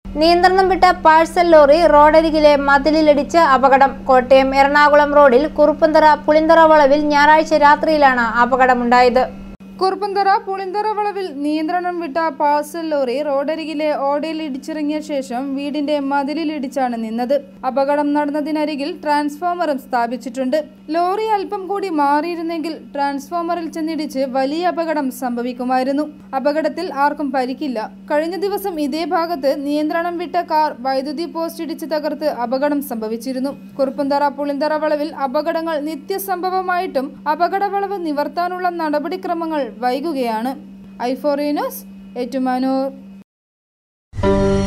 നിയന്ത്രണം വിട്ട parcel lorry റോഡരികിലെ മതിലിലിടിച്ച് അപകടം കോട്ടയം എറണാകുളം റോഡിൽ കുറുപ്പന്തറ പുളിന്തറ വളവിൽ ഞായറാഴ്ച രാത്രിയിലാണ് അപകടമുണ്ടായത് കുറുപ്പന്തറ പുളിന്തറ വളവിൽ നിയന്ത്രണം വിട്ട പാഴ്സൽ ലോറി റോഡരികിലെ ഓടയിൽ ഇടിച്ചിറങ്ങിയ ശേഷം വീടിന്റെ മതിലിലിടിച്ചാണ് നിന്നത് അപകടം നടന്നതിനരികിൽ ട്രാൻസ്ഫോമറും സ്ഥാപിച്ചിട്ടുണ്ട് ലോറി അല്പം കൂടി മാറിയിരുന്നെങ്കിൽ ട്രാൻസ്ഫോമറിൽ ചെന്നിടിച്ച് വലിയ അപകടം സംഭവിക്കുമായിരുന്നു അപകടത്തിൽ ആർക്കും പരിക്കില്ല കഴിഞ്ഞ ദിവസം ഇതേ ഭാഗത്ത് നിയന്ത്രണം വിട്ട കാർ വൈദ്യുതി പോസ്റ്റ് ഇടിച്ച് തകർത്ത് അപകടം സംഭവിച്ചിരുന്നു കുറുപ്പന്തറ പുളിന്തറ വളവിൽ അപകടങ്ങൾ നിത്യസംഭവമായിട്ടും അപകട വളവ് നിവർത്താനുള്ള നടപടിക്രമങ്ങൾ വൈകുകയാണ് ഐഫോറിയനോസ് ഏറ്റുമാനൂർ